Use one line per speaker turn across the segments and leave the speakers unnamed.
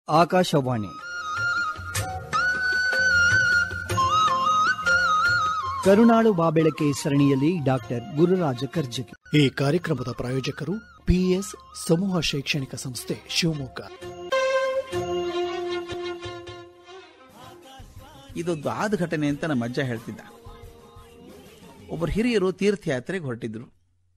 ಆಕಾಶವಾಣಿ ಕರುನಾಳು ಬಾಬೆಳಕೆ ಸರಣಿಯಲ್ಲಿ ಡಾಕ್ಟರ್ ಗುರುರಾಜ ಕರ್ಜಗಿ
ಈ ಕಾರ್ಯಕ್ರಮದ ಪ್ರಾಯೋಜಕರು ಪಿಎಸ್ ಸಮೂಹ ಶೈಕ್ಷಣಿಕ ಸಂಸ್ಥೆ ಶಿವಮೊಗ್ಗ
ಇದೊಂದು ಆದ ಘಟನೆ ಅಂತ ನಮ್ಮ ಅಜ್ಜ ಹೇಳ್ತಿದ್ದ ಒಬ್ಬರು ಹಿರಿಯರು ತೀರ್ಥಯಾತ್ರೆಗೆ ಹೊರಟಿದ್ರು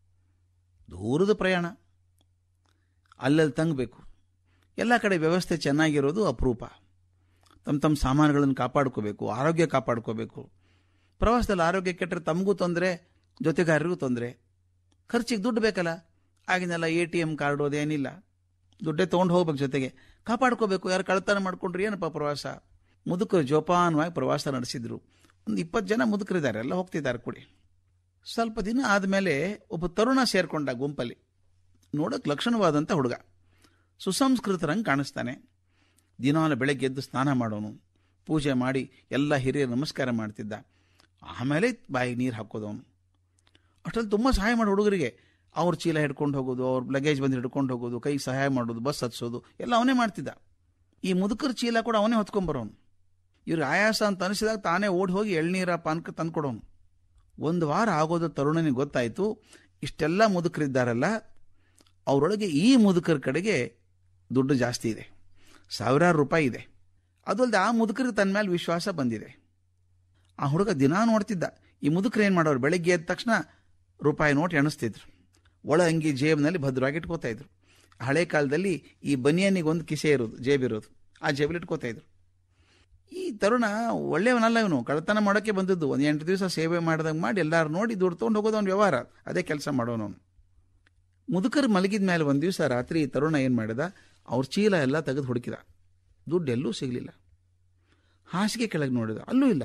ದೂರದ ಪ್ರಯಾಣ ಅಲ್ಲಲ್ಲಿ ತಂಗಬೇಕು ಎಲ್ಲ ಕಡೆ ವ್ಯವಸ್ಥೆ ಚೆನ್ನಾಗಿರೋದು ಅಪರೂಪ ತಮ್ಮ ತಮ್ಮ ಸಾಮಾನುಗಳನ್ನು ಕಾಪಾಡ್ಕೋಬೇಕು ಆರೋಗ್ಯ ಕಾಪಾಡ್ಕೋಬೇಕು ಪ್ರವಾಸದಲ್ಲಿ ಆರೋಗ್ಯ ಕೆಟ್ಟರೆ ತಮಗೂ ತೊಂದರೆ ಜೊತೆಗಾರರಿಗೂ ತೊಂದರೆ ಖರ್ಚಿಗೆ ದುಡ್ಡು ಬೇಕಲ್ಲ ಆಗಿನೆಲ್ಲ ಎ ಟಿ ಎಮ್ ಕಾರ್ಡು ಅದೇನಿಲ್ಲ ದುಡ್ಡೇ ತೊಗೊಂಡು ಹೋಗ್ಬೇಕು ಜೊತೆಗೆ ಕಾಪಾಡ್ಕೋಬೇಕು ಯಾರು ಕಳ್ತನ ಮಾಡ್ಕೊಂಡ್ರೆ ಏನಪ್ಪ ಪ್ರವಾಸ ಮುದುಕರು ಜೋಪಾನವಾಗಿ ಪ್ರವಾಸ ನಡೆಸಿದ್ರು ಒಂದು ಇಪ್ಪತ್ತು ಜನ ಮುದುಕರಿದ್ದಾರೆ ಎಲ್ಲ ಹೋಗ್ತಿದ್ದಾರೆ ಕೂಡಿ ಸ್ವಲ್ಪ ದಿನ ಆದಮೇಲೆ ಒಬ್ಬ ತರುಣ ಸೇರ್ಕೊಂಡ ಗುಂಪಲ್ಲಿ ನೋಡೋಕೆ ಲಕ್ಷಣವಾದಂಥ ಹುಡುಗ ಸುಸಂಸ್ಕೃತರಂಗೆ ಕಾಣಿಸ್ತಾನೆ ದಿನಾಲ ಬೆಳಗ್ಗೆ ಎದ್ದು ಸ್ನಾನ ಮಾಡೋನು ಪೂಜೆ ಮಾಡಿ ಎಲ್ಲ ಹಿರಿಯರು ನಮಸ್ಕಾರ ಮಾಡ್ತಿದ್ದ ಆಮೇಲೆ ಬಾಯಿಗೆ ನೀರು ಹಾಕೋದವನು ಅಷ್ಟರಲ್ಲಿ ತುಂಬ ಸಹಾಯ ಮಾಡೋ ಹುಡುಗರಿಗೆ ಅವ್ರ ಚೀಲ ಹಿಡ್ಕೊಂಡು ಹೋಗೋದು ಅವ್ರ ಲಗೇಜ್ ಬಂದು ಹಿಡ್ಕೊಂಡು ಹೋಗೋದು ಕೈಗೆ ಸಹಾಯ ಮಾಡೋದು ಬಸ್ ಹತ್ಸೋದು ಎಲ್ಲ ಅವನೇ ಮಾಡ್ತಿದ್ದ ಈ ಮುದುಕರ ಚೀಲ ಕೂಡ ಅವನೇ ಹೊತ್ಕೊಂಬರೋನು ಇವ್ರಿಗೆ ಆಯಾಸ ಅಂತ ಅನಿಸಿದಾಗ ತಾನೇ ಓಡಿ ಹೋಗಿ ಎಳ್ನೀರ ಪಾನಕ ತಂದ್ಕೊಡೋನು ಒಂದು ವಾರ ಆಗೋದು ತರುಣನಿಗೆ ಗೊತ್ತಾಯಿತು ಇಷ್ಟೆಲ್ಲ ಮುದುಕರಿದ್ದಾರಲ್ಲ ಅವರೊಳಗೆ ಈ ಮುದುಕರ ಕಡೆಗೆ ದುಡ್ಡು ಜಾಸ್ತಿ ಇದೆ ಸಾವಿರಾರು ರೂಪಾಯಿ ಇದೆ ಅದಲ್ಲದೆ ಆ ಮುದುಕರಿಗೆ ತನ್ನ ಮೇಲೆ ವಿಶ್ವಾಸ ಬಂದಿದೆ ಆ ಹುಡುಗ ದಿನಾ ನೋಡ್ತಿದ್ದ ಈ ಮುದುಕರು ಏನು ಮಾಡೋರು ಬೆಳಗ್ಗೆ ಎದ್ದ ತಕ್ಷಣ ರೂಪಾಯಿ ನೋಟ್ ಎಣಿಸ್ತಿದ್ರು ಒಳ ಅಂಗಿ ಜೇಬಿನಲ್ಲಿ ಭದ್ರವಾಗಿ ಇಟ್ಕೋತಾ ಇದ್ರು ಹಳೆ ಕಾಲದಲ್ಲಿ ಈ ಬನಿಯನಿಗೆ ಒಂದು ಕಿಸೆ ಇರೋದು ಜೇಬಿರೋದು ಆ ಜೇಬಲ್ಲಿ ಇಟ್ಕೋತಾ ಇದ್ರು ಈ ತರುಣ ಒಳ್ಳೆಯವನಲ್ಲ ಇವನು ಕಳ್ಳತನ ಮಾಡೋಕ್ಕೆ ಬಂದದ್ದು ಒಂದು ಎಂಟು ದಿವಸ ಸೇವೆ ಮಾಡ್ದಂಗೆ ಮಾಡಿ ಎಲ್ಲರೂ ನೋಡಿ ದುಡ್ಡು ತೊಗೊಂಡು ಹೋಗೋದು ಅವ್ನ ವ್ಯವಹಾರ ಅದೇ ಕೆಲಸ ಮಾಡೋನು ಅವನು ಮುದುಕರು ಮಲಗಿದ ಮೇಲೆ ಒಂದು ದಿವಸ ರಾತ್ರಿ ಈ ತರುಣ ಏನು ಮಾಡಿದ ಅವ್ರ ಚೀಲ ಎಲ್ಲ ತೆಗೆದು ಹುಡುಕಿದ ದುಡ್ಡು ಎಲ್ಲೂ ಸಿಗಲಿಲ್ಲ ಹಾಸಿಗೆ ಕೆಳಗೆ ನೋಡಿದ ಅಲ್ಲೂ ಇಲ್ಲ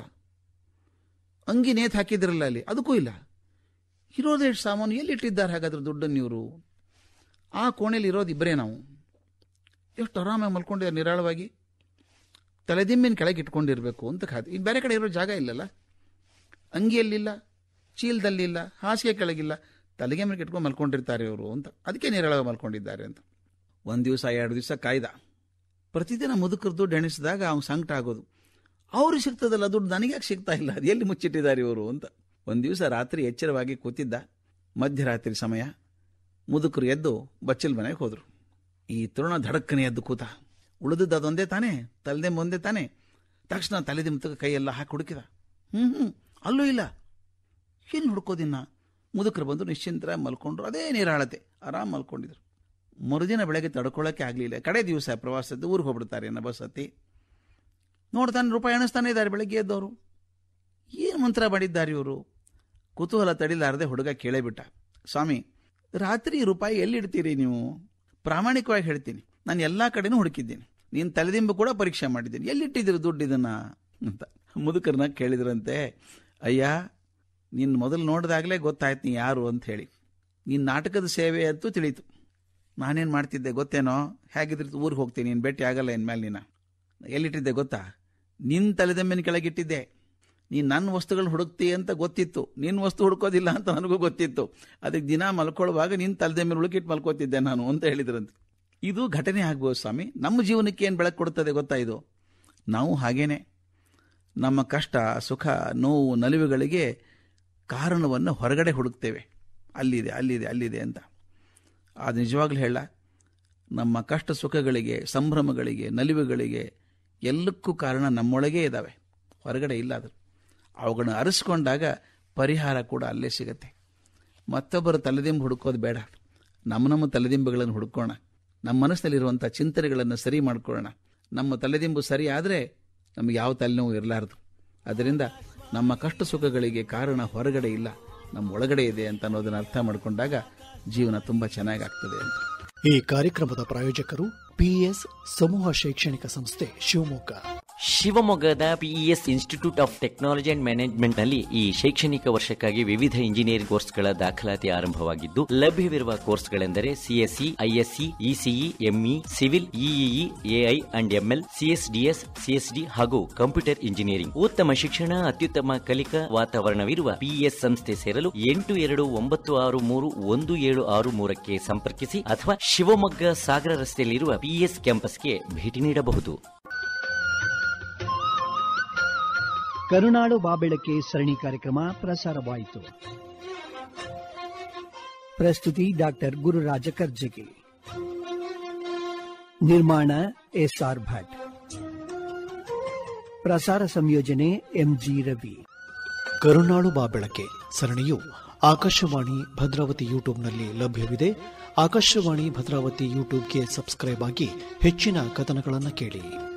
ಅಂಗಿ ನೇತು ಹಾಕಿದ್ರಲ್ಲ ಅಲ್ಲಿ ಅದಕ್ಕೂ ಇಲ್ಲ ಇರೋದೆಷ್ಟು ಸಾಮಾನು ಎಲ್ಲಿ ಇಟ್ಟಿದ್ದಾರೆ ಹಾಗಾದ್ರೆ ದುಡ್ಡನ್ನು ಇವರು ಆ ಕೋಣೆಯಲ್ಲಿ ಇರೋದು ಇಬ್ಬರೇ ನಾವು ಎಷ್ಟು ಆರಾಮಾಗಿ ಮಲ್ಕೊಂಡಿದ್ದಾರೆ ನಿರಾಳವಾಗಿ ತಲೆದಿಂಬಿನ ಕೆಳಗೆ ಇಟ್ಕೊಂಡಿರ್ಬೇಕು ಅಂತ ಖಾತೆ ಈಗ ಬೇರೆ ಕಡೆ ಇರೋ ಜಾಗ ಇಲ್ಲಲ್ಲ ಅಂಗಿಯಲ್ಲಿಲ್ಲ ಚೀಲದಲ್ಲಿಲ್ಲ ಹಾಸಿಗೆ ಕೆಳಗಿಲ್ಲ ತಲೆಗೆ ಮೇಲೆ ಇಟ್ಕೊಂಡು ಮಲ್ಕೊಂಡಿರ್ತಾರೆ ಇವರು ಅಂತ ಅದಕ್ಕೆ ನಿರಾಳವಾಗಿ ಮಲ್ಕೊಂಡಿದ್ದಾರೆ ಅಂತ ಒಂದು ದಿವಸ ಎರಡು ದಿವಸ ಕಾಯ್ದ ಪ್ರತಿದಿನ ಮುದುಕರು ದುಡ್ಡು ಎಣಿಸಿದಾಗ ಅವ್ನು ಸಂಕಟ ಆಗೋದು ಅವ್ರಿಗೆ ಸಿಗ್ತದಲ್ಲ ದುಡ್ಡು ನನಗೆ ಯಾಕೆ ಸಿಗ್ತಾ ಇಲ್ಲ ಅದು ಎಲ್ಲಿ ಮುಚ್ಚಿಟ್ಟಿದ್ದಾರೆ ಇವರು ಅಂತ ಒಂದು ದಿವಸ ರಾತ್ರಿ ಎಚ್ಚರವಾಗಿ ಕೂತಿದ್ದ ಮಧ್ಯರಾತ್ರಿ ಸಮಯ ಮುದುಕರು ಎದ್ದು ಬಚ್ಚಲ್ ಮನೆಗೆ ಹೋದರು ಈ ತರುಣ ಧಡಕ್ಕನೆ ಎದ್ದು ಕೂತ ಉಳಿದದ್ದು ಅದೊಂದೇ ತಾನೇ ತಲೆದೆಂಬ ಒಂದೇ ತಾನೇ ತಕ್ಷಣ ತಲೆದಿಂಬ ಕೈಯೆಲ್ಲ ಹಾಕಿ ಹುಡುಕಿದ ಹ್ಞೂ ಹ್ಞೂ ಅಲ್ಲೂ ಇಲ್ಲ ಏನು ಹುಡ್ಕೋದಿನ್ನ ಮುದುಕರು ಬಂದು ನಿಶ್ಚಿಂತರ ಮಲ್ಕೊಂಡ್ರು ಅದೇ ನೀರಾಳತೆ ಆರಾಮ್ ಮಲ್ಕೊಂಡಿದ್ರು ಮರುದಿನ ಬೆಳಗ್ಗೆ ತಡ್ಕೊಳ್ಳೋಕೆ ಆಗಲಿಲ್ಲ ಕಡೆ ದಿವಸ ಪ್ರವಾಸದ್ದು ಊರಿಗೆ ಹೋಗ್ಬಿಡ್ತಾರೆ ಅನ್ನೋ ಬಸ್ ಹತ್ತಿ ನೋಡ್ತಾನೆ ರೂಪಾಯಿ ಎಣಿಸ್ತಾನೆ ಇದ್ದಾರೆ ಬೆಳಗ್ಗೆ ಎದ್ದವರು ಏನು ಮಂತ್ರ ಮಾಡಿದ್ದಾರೆ ಇವರು ಕುತೂಹಲ ತಡಿಲಾರದೆ ಹುಡುಗ ಕೇಳೇ ಬಿಟ್ಟ ಸ್ವಾಮಿ ರಾತ್ರಿ ರೂಪಾಯಿ ಎಲ್ಲಿಡ್ತೀರಿ ನೀವು ಪ್ರಾಮಾಣಿಕವಾಗಿ ಹೇಳ್ತೀನಿ ನಾನು ಎಲ್ಲ ಕಡೆನೂ ಹುಡುಕಿದ್ದೀನಿ ನೀನು ತಲೆದಿಂಬು ಕೂಡ ಪರೀಕ್ಷೆ ಮಾಡಿದ್ದೀನಿ ಎಲ್ಲಿಟ್ಟಿದ್ದೀರಿ ದುಡ್ಡು ಇದನ್ನ ಅಂತ ಮುದುಕರನ್ನ ಕೇಳಿದ್ರಂತೆ ಅಯ್ಯ ನಿನ್ನ ಮೊದಲು ನೋಡಿದಾಗಲೇ ಗೊತ್ತಾಯ್ತು ನೀ ಯಾರು ಅಂತ ಹೇಳಿ ನಿನ್ನ ನಾಟಕದ ಸೇವೆ ಅಂತೂ ತಿಳಿತು ನಾನೇನು ಮಾಡ್ತಿದ್ದೆ ಗೊತ್ತೇನೋ ಹೇಗಿದ್ರೆ ಊರಿಗೆ ಹೋಗ್ತೀನಿ ನೀನು ಭೇಟಿ ಆಗಲ್ಲ ಇನ್ಮೇಲೆ ನೀನು ಎಲ್ಲಿಟ್ಟಿದ್ದೆ ಗೊತ್ತಾ ನಿನ್ನ ತಲೆದೆಮ್ಮಿನ ಕೆಳಗಿಟ್ಟಿದ್ದೆ ನೀನು ನನ್ನ ವಸ್ತುಗಳನ್ನ ಹುಡುಕ್ತಿ ಅಂತ ಗೊತ್ತಿತ್ತು ನಿನ್ನ ವಸ್ತು ಹುಡುಕೋದಿಲ್ಲ ಅಂತ ನನಗೂ ಗೊತ್ತಿತ್ತು ಅದಕ್ಕೆ ದಿನ ಮಲ್ಕೊಳ್ಳುವಾಗ ನಿನ್ನ ತಲೆದೆಮ್ಮಿನ ಹುಡುಕಿಟ್ಟು ಮಲ್ಕೋತಿದ್ದೆ ನಾನು ಅಂತ ಹೇಳಿದ್ರಂತೆ ಇದು ಘಟನೆ ಆಗ್ಬೋದು ಸ್ವಾಮಿ ನಮ್ಮ ಜೀವನಕ್ಕೆ ಏನು ಬೆಳಕು ಕೊಡ್ತದೆ ಗೊತ್ತಾ ಇದು ನಾವು ಹಾಗೇನೆ ನಮ್ಮ ಕಷ್ಟ ಸುಖ ನೋವು ನಲಿವುಗಳಿಗೆ ಕಾರಣವನ್ನು ಹೊರಗಡೆ ಹುಡುಕ್ತೇವೆ ಅಲ್ಲಿದೆ ಅಲ್ಲಿದೆ ಅಲ್ಲಿದೆ ಅಂತ ಅದು ನಿಜವಾಗ್ಲೂ ಹೇಳ ನಮ್ಮ ಕಷ್ಟ ಸುಖಗಳಿಗೆ ಸಂಭ್ರಮಗಳಿಗೆ ನಲಿವುಗಳಿಗೆ ಎಲ್ಲಕ್ಕೂ ಕಾರಣ ನಮ್ಮೊಳಗೇ ಇದ್ದಾವೆ ಹೊರಗಡೆ ಇಲ್ಲ ಅದು ಅವುಗಳನ್ನ ಅರಿಸ್ಕೊಂಡಾಗ ಪರಿಹಾರ ಕೂಡ ಅಲ್ಲೇ ಸಿಗತ್ತೆ ಮತ್ತೊಬ್ಬರ ತಲೆದಿಂಬು ಹುಡುಕೋದು ಬೇಡ ನಮ್ಮ ನಮ್ಮ ತಲೆದಿಂಬುಗಳನ್ನು ಹುಡುಕೋಣ ನಮ್ಮ ಮನಸ್ಸಿನಲ್ಲಿರುವಂಥ ಚಿಂತನೆಗಳನ್ನು ಸರಿ ಮಾಡ್ಕೊಳ್ಳೋಣ ನಮ್ಮ ತಲೆದಿಂಬು ಸರಿ ಆದರೆ ನಮಗೆ ಯಾವ ತಲೆನೋವು ಇರಲಾರದು ಅದರಿಂದ ನಮ್ಮ ಕಷ್ಟ ಸುಖಗಳಿಗೆ ಕಾರಣ ಹೊರಗಡೆ ಇಲ್ಲ ನಮ್ಮ ಒಳಗಡೆ ಇದೆ ಅಂತ ಅನ್ನೋದನ್ನು ಅರ್ಥ ಮಾಡಿಕೊಂಡಾಗ ಜೀವನ ತುಂಬ ಚೆನ್ನಾಗಾಗ್ತದೆ ಅಂತ
ಈ ಕಾರ್ಯಕ್ರಮದ ಪ್ರಾಯೋಜಕರು ಪಿಎಸ್ ಸಮೂಹ ಶೈಕ್ಷಣಿಕ ಸಂಸ್ಥೆ ಶಿವಮೊಗ್ಗ
ಶಿವಮೊಗ್ಗದ PES institute of technology and management ನಲ್ಲಿ ಈ ಶೈಕ್ಷಣಿಕ ವರ್ಷಕ್ಕಾಗಿ ವಿವಿಧ ಇಂಜಿನಿಯರಿಂಗ್ ಕೋರ್ಸ್ಗಳ ದಾಖಲಾತಿ ಆರಂಭವಾಗಿದ್ದು ಲಭ್ಯವಿರುವ ಕೋರ್ಸ್ಗಳೆಂದರೆ CSC ISC ECE ME civil EEE AI and ML CSDS CSD ಹಾಗೂ ಕಂಪ್ಯೂಟರ್ ಇಂಜಿನಿಯರಿಂಗ್ ಉತ್ತಮ ಶಿಕ್ಷಣ ಅತ್ಯುತ್ತಮ ಕಲಿಕಾ ವಾತಾವರಣವಿರುವ ಪಿಇಎಸ್ ಸಂಸ್ಥೆ ಸೇರಲು ಎಂಟು ಎರಡು ಒಂಬತ್ತು ಆರು ಮೂರು ಒಂದು ಏಳು ಆರು ಮೂರಕ್ಕೆ ಸಂಪರ್ಕಿಸಿ ಅಥವಾ ಶಿವಮೊಗ್ಗ ಸಾಗರ ರಸ್ತೆಯಲ್ಲಿರುವ ಪಿಇಎಸ್ ಕ್ಯಾಂಪಸ್ಗೆ ಭೇಟಿ ನೀಡಬಹುದು
ಕರುನಾಡು ಬಾಬೆಳಕೆ ಸರಣಿ ಕಾರ್ಯಕ್ರಮ ಪ್ರಸಾರವಾಯಿತು ಪ್ರಸ್ತುತಿ ಡಾಕ್ಟರ್ ಗುರುರಾಜ ಕರ್ಜಗಿ ನಿರ್ಮಾಣ ಎಸ್ಆರ್ ಭಟ್ ಪ್ರಸಾರ ಸಂಯೋಜನೆ ಎಂಜಿ ರವಿ
ಕರುನಾಳು ಬಾ ಬೆಳಕೆ ಸರಣಿಯು ಆಕಾಶವಾಣಿ ಭದ್ರಾವತಿ ಯೂಟ್ಯೂಬ್ನಲ್ಲಿ ಲಭ್ಯವಿದೆ ಆಕಾಶವಾಣಿ ಭದ್ರಾವತಿ ಯೂಟ್ಯೂಬ್ಗೆ ಸಬ್ಸ್ಕ್ರೈಬ್ ಆಗಿ ಹೆಚ್ಚಿನ ಕಥನಗಳನ್ನು ಕೇಳಿ